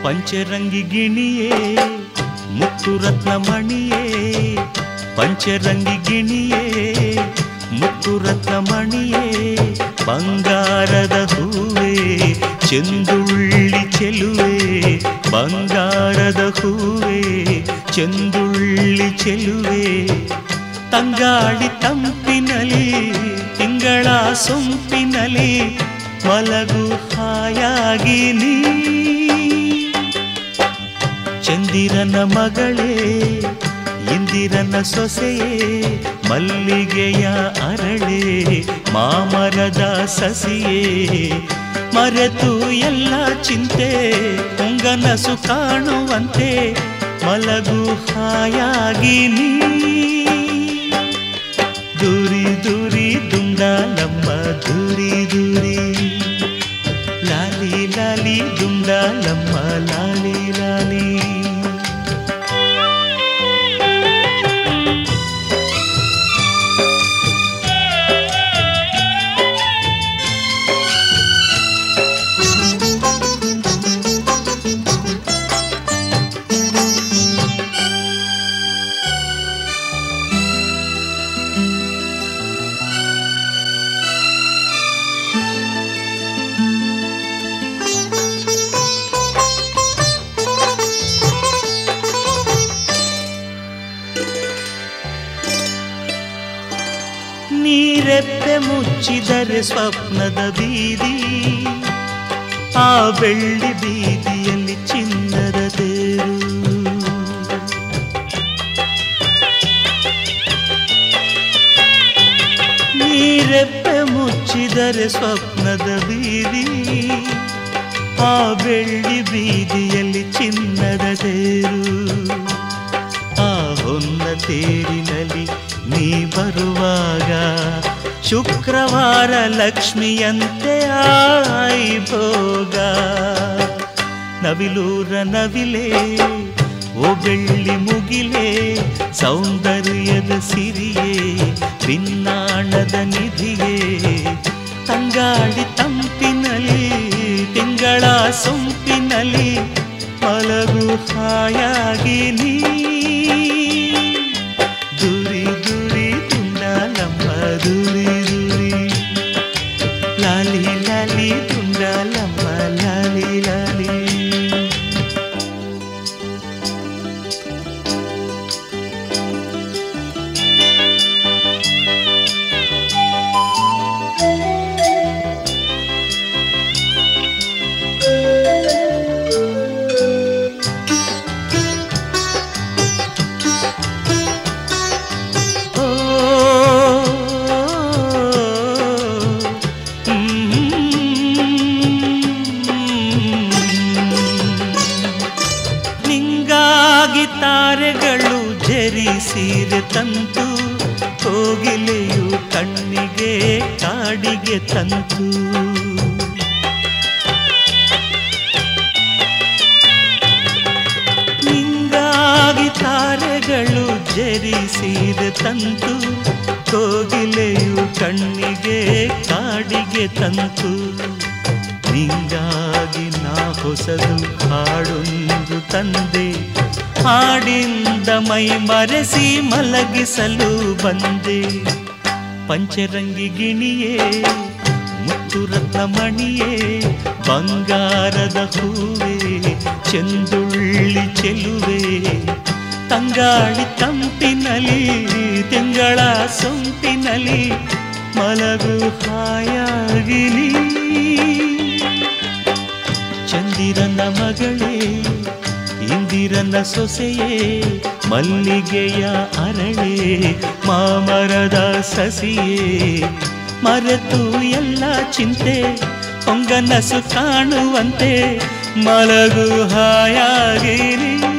ಪಂಚರಂಗಿ ಗಿಣಿಯೇ ಮುತ್ತು ರತ್ನ ಮಣಿಯೇ ಪಂಚರಂಗಿ ಗಿಣಿಯೇ ಮುತ್ತು ರತ್ನ ಮಣಿಯೇ ಬಂಗಾರದ ಹೂವೇ ಚೆಂದುಳ್ಳಿ ಚೆಲುವೆ ಬಂಗಾರದ ಹೂವೇ ಚೆಂದುಳ್ಳಿ ಚೆಲುವೆ ತಂಗಾಳಿ ತಂಪಿನಲಿ ತಿಂಗಳ ಸೊಂಪಿನಲಿ ಮಲಗು ಹಾಯಾಗಿ ನೀ ಚಂದಿರನ ಮಗಳೇ ಇಂದಿರನ ಸೊಸೆಯೇ ಮಲ್ಲಿಗೆಯ ಅರಳೆ ಮಾಮರದ ಸಸಿಯೇ ಮರೆತು ಎಲ್ಲ ಚಿಂತೆ ಹೊಂಗನಸು ಕಾಣುವಂತೆ ಮಲಗು ಹಾಯಾಗಿ ನೀ ದೂರಿ ದೂರಿ ದುಂಡಾಲಮ್ಮ ದೂರಿ ದೂರಿ ಲಾಲಿ ಲಾಲಿ ದುಂಡಾಲಮ್ಮ ಲಾಲಿ ಲಾಲಿ ನೀರೆಪ್ಪೆ ಮುಚ್ಚಿದರೆ ಸ್ವಪ್ನದ ಬೀದಿ ಆ ಬೆಳ್ಳಿ ಬೀದಿಯಲ್ಲಿ ಚಿನ್ನದ ತೇರು ನೀರೆಪ್ಪೆ ಮುಚ್ಚಿದರೆ ಸ್ವಪ್ನದ ಬೀದಿ ಆ ಬೆಳ್ಳಿ ಬೀದಿಯಲ್ಲಿ ಚಿನ್ನದ ತೇರು ಆ ಹೊನ್ನ ತೇರಿನಲ್ಲಿ ನೀ ಬರುವಾಗ ಶುಕ್ರವಾರ ಲಕ್ಷ್ಮಿಯಂತೆ ಆಯಿ ಭೋಗ ನವಿಲೂರ ನವಿಲೆ ಓ ಬೆಳ್ಳಿ ಮುಗಿಲೆ ಸೌಂದರ್ಯದ ಸಿರಿಯೇ ಭಿನ್ನಾಣದ ನಿಧಿಯೇ ತಂಗಾಡಿ ತಂಪಿನಲ್ಲಿ ತಿಂಗಳ ಸೊಂಪಿನಲ್ಲಿ ಮಲಗು ಹಾಯಾಗಿ ನೀ ದೂರಿ ದೂರಿ ತುಂಡಾಲಮ್ಮ ದೂರಿ ದೂರಿ ಲಾಲಿ ಲಾಲಿ ತುಂಡಾಲಮ್ಮ ಲಾಲಿ ಲಾಲಿ ಓ, ನಿಂಗಾಗಿ ತಾರೆಗಳು ಜರಿಸಿರೆ ತಂತು ಕೋಗಿಲೆಯು ಕಣ್ಣಿಗೆ ಕಾಡಿಗೆ ತಂತು ನಿಂಗಾಗಿ ತಾರೆಗಳು ಜರಿಸಿದ ತಂತು ಕೋಗಿಲೆಯು ಕಣ್ಣಿಗೆ ಕಾಡಿಗೆ ತಂತು ನಿಂಗಾಗಿ ನಾ ಹೊಸದು ಹಾಡೊಂದು ತಂದೆ ಹಾಡಿಂದ ಮೈ ಮರೆಸಿ ಮಲಗಿಸಲು ಬಂದೆ ಪಂಚರಂಗಿ ಗಿಣಿಯೇ ಮುತ್ತು ರತ್ನ ಮಣಿಯೇ ಬಂಗಾರದ ಹೂವೇ ಚೆಂದುಳ್ಳಿ ಚೆಲುವೆ ತಂಗಾಳಿ ತಂಪಿನಲಿ ತಿಂಗಳ ಸೊಂಪಿನಲಿ ಮಲಗು ಹಾಯಾಗಿ ನೀ. ಚಂದಿರನ ಮಗಳೇ ಇಂದಿರನ ಸೊಸೆಯೇ ಮಲ್ಲಿಗೆಯ ಅರಳೆ ಮಾಮರದ ಸಸಿಯೇ ಮರೆತು ಎಲ್ಲ ಚಿಂತೆ ಹೊಂಗನಸು ಕಾಣುವಂತೆ ಮಲಗು ಹಾಯಾಗಿರಿ